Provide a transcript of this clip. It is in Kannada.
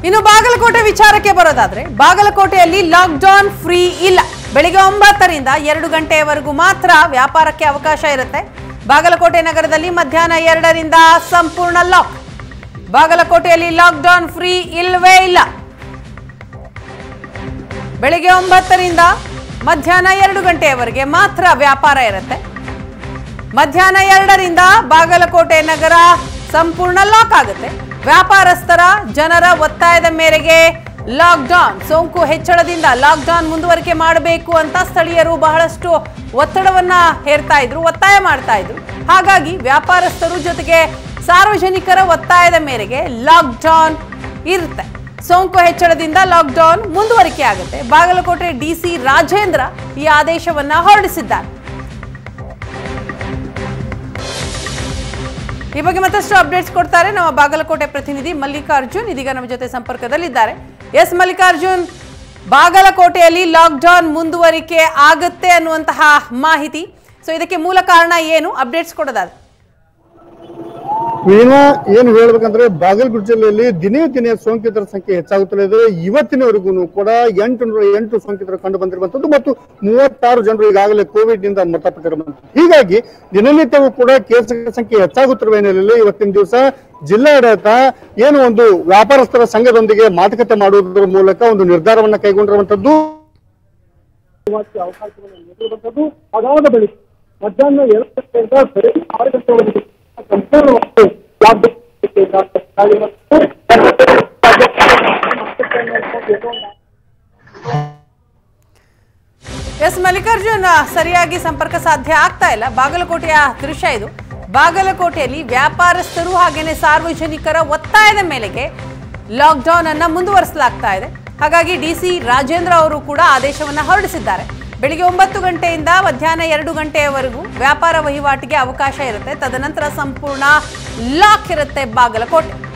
ಇನ್ನು ಬಾಗಲಕೋಟೆ ವಿಚಾರಕ್ಕೆ ಬರೋದಾದ್ರೆ ಬಾಗಲಕೋಟೆಯಲ್ಲಿ ಲಾಕ್ಡೌನ್ ಫ್ರೀ ಇಲ್ಲ ಬೆಳಿಗ್ಗೆ ಒಂಬತ್ತರಿಂದ ಎರಡು ಗಂಟೆಯವರೆಗೂ ಮಾತ್ರ ವ್ಯಾಪಾರಕ್ಕೆ ಅವಕಾಶ ಇರುತ್ತೆ ಬಾಗಲಕೋಟೆ ನಗರದಲ್ಲಿ ಮಧ್ಯಾಹ್ನ ಎರಡರಿಂದ ಸಂಪೂರ್ಣ ಲಾಕ್ ಬಾಗಲಕೋಟೆಯಲ್ಲಿ ಲಾಕ್ಡೌನ್ ಫ್ರೀ ಇಲ್ವೇ ಇಲ್ಲ ಬೆಳಿಗ್ಗೆ ಒಂಬತ್ತರಿಂದ ಮಧ್ಯಾಹ್ನ ಎರಡು ಗಂಟೆಯವರೆಗೆ ಮಾತ್ರ ವ್ಯಾಪಾರ ಇರುತ್ತೆ ಮಧ್ಯಾಹ್ನ ಎರಡರಿಂದ ಬಾಗಲಕೋಟೆ ನಗರ ಸಂಪೂರ್ಣ ಲಾಕ್ ಆಗುತ್ತೆ ವ್ಯಾಪಾರಸ್ಥರ ಜನರ ಒತ್ತಾಯದ ಮೇರೆಗೆ ಲಾಕ್ಡೌನ್ ಸೋಂಕು ಹೆಚ್ಚಳದಿಂದ ಲಾಕ್ಡೌನ್ ಮುಂದುವರಿಕೆ ಮಾಡಬೇಕು ಅಂತ ಸ್ಥಳೀಯರು ಬಹಳಷ್ಟು ಒತ್ತಡವನ್ನ ಹೇರ್ತಾ ಇದ್ರು ಒತ್ತಾಯ ಮಾಡ್ತಾ ಇದ್ರು ಹಾಗಾಗಿ ವ್ಯಾಪಾರಸ್ಥರು ಜೊತೆಗೆ ಸಾರ್ವಜನಿಕರ ಒತ್ತಾಯದ ಮೇರೆಗೆ ಲಾಕ್ಡೌನ್ ಇರುತ್ತೆ ಸೋಂಕು ಹೆಚ್ಚಳದಿಂದ ಲಾಕ್ಡೌನ್ ಮುಂದುವರಿಕೆ ಆಗುತ್ತೆ ಬಾಗಲಕೋಟೆ ಡಿಸಿ ರಾಜೇಂದ್ರ ಈ ಆದೇಶವನ್ನ ಹೊರಡಿಸಿದ್ದಾರೆ ಈ ಬಗ್ಗೆ ಮತ್ತಷ್ಟು ಅಪ್ಡೇಟ್ಸ್ ಕೊಡ್ತಾರೆ ನಮ್ಮ ಬಾಗಲಕೋಟೆ ಪ್ರತಿನಿಧಿ ಮಲ್ಲಿಕಾರ್ಜುನ್ ಇದೀಗ ನಮ್ಮ ಜೊತೆ ಸಂಪರ್ಕದಲ್ಲಿದ್ದಾರೆ ಎಸ್ ಮಲ್ಲಿಕಾರ್ಜುನ್ ಬಾಗಲಕೋಟೆಯಲ್ಲಿ ಲಾಕ್ಡೌನ್ ಮುಂದುವರಿಕೆ ಆಗುತ್ತೆ ಅನ್ನುವಂತಹ ಮಾಹಿತಿ ಸೊ ಇದಕ್ಕೆ ಮೂಲ ಕಾರಣ ಏನು ಅಪ್ಡೇಟ್ಸ್ ಕೊಡೋದಾದ್ರೆ ವೀಣಾ ಏನು ಹೇಳ್ಬೇಕಂದ್ರೆ ಬಾಗಲಕೋಟೆ ಜಿಲ್ಲೆಯಲ್ಲಿ ದಿನೇ ದಿನೇ ಸೋಂಕಿತರ ಸಂಖ್ಯೆ ಹೆಚ್ಚಾಗುತ್ತಲೇ ಇದೆ ಇವತ್ತಿನವರೆಗೂ ಕೂಡ ಎಂಟು ನೂರ ಎಂಟು ಸೋಂಕಿತರು ಕಂಡು ಬಂದಿರುವಂತದ್ದು ಮತ್ತು ಮೂವತ್ತಾರು ಜನರು ಈಗಾಗಲೇ ಕೋವಿಡ್ ನಿಂದ ಮೃತಪಟ್ಟಿರುವಂತದ್ದು ಹೀಗಾಗಿ ದಿನನಿತ್ಯವೂ ಕೂಡ ಕೇಸುಗಳ ಸಂಖ್ಯೆ ಹೆಚ್ಚಾಗುತ್ತಿರುವ ಹಿನ್ನೆಲೆಯಲ್ಲಿ ಇವತ್ತಿನ ದಿವಸ ಜಿಲ್ಲಾಡಳಿತ ಏನು ಒಂದು ವ್ಯಾಪಾರಸ್ಥರ ಸಂಘದೊಂದಿಗೆ ಮಾತುಕತೆ ಮಾಡುವುದರ ಮೂಲಕ ಒಂದು ನಿರ್ಧಾರವನ್ನ ಕೈಗೊಂಡಿರುವಂತದ್ದು ಅವಕಾಶವನ್ನು ನೀಡಿರುವಂತದ್ದು ಅದಾದ ಬಳಿಕ ಮಧ್ಯಾಹ್ನ ಎರಡು ಗಂಟೆಯಿಂದ ಬೆಳಗ್ಗೆ ಆರು ಗಂಟೆವರೆಗೆ ಸಂಪೂರ್ಣವಾಗಿ ಲಾಕ್ಡೌನ್ ಎಸ್ ಮಲ್ಲಿಕಾರ್ಜುನ್ ಸರಿಯಾಗಿ ಸಂಪರ್ಕ ಸಾಧ್ಯ ಆಗ್ತಾ ಇಲ್ಲ ಬಾಗಲಕೋಟೆಯ ದೃಶ್ಯ ಇದು ಬಾಗಲಕೋಟೆಯಲ್ಲಿ ವ್ಯಾಪಾರಸ್ಥರು ಹಾಗೇನೆ ಸಾರ್ವಜನಿಕರ ಒತ್ತಾಯದ ಮೇಲೆಗೆ ಲಾಕ್ಡೌನ್ ಅನ್ನ ಮುಂದುವರಿಸಲಾಗ್ತಾ ಇದೆ ಹಾಗಾಗಿ ಡಿಸಿ ರಾಜೇಂದ್ರ ಅವರು ಕೂಡ ಆದೇಶವನ್ನ ಹೊರಡಿಸಿದ್ದಾರೆ ಬೆಳಿಗ್ಗೆ ಒಂಬತ್ತು ಗಂಟೆಯಿಂದ ಮಧ್ಯಾಹ್ನ ಎರಡು ಗಂಟೆಯವರೆಗೂ ವ್ಯಾಪಾರ ವಹಿವಾಟಿಗೆ ಅವಕಾಶ ಇರುತ್ತೆ ತದನಂತರ ಸಂಪೂರ್ಣ ಲಾಕ್ ಇರುತ್ತೆ ಬಾಗಲಕೋಟೆ